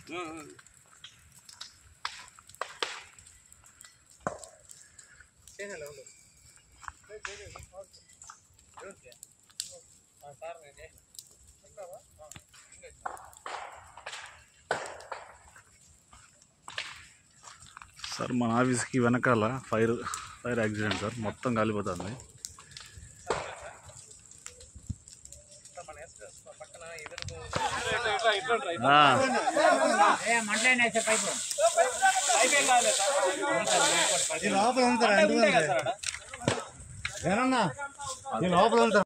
sir మన ఆఫీస్కి వెనకాల ఫైర్ ఫైర్ యాక్సిడెంట్ సార్ మొత్తం కాలిపోతుంది ఆ, ఈ లోపల ఉంటారా ఏనన్నా ఈ లోపల ఉంటారా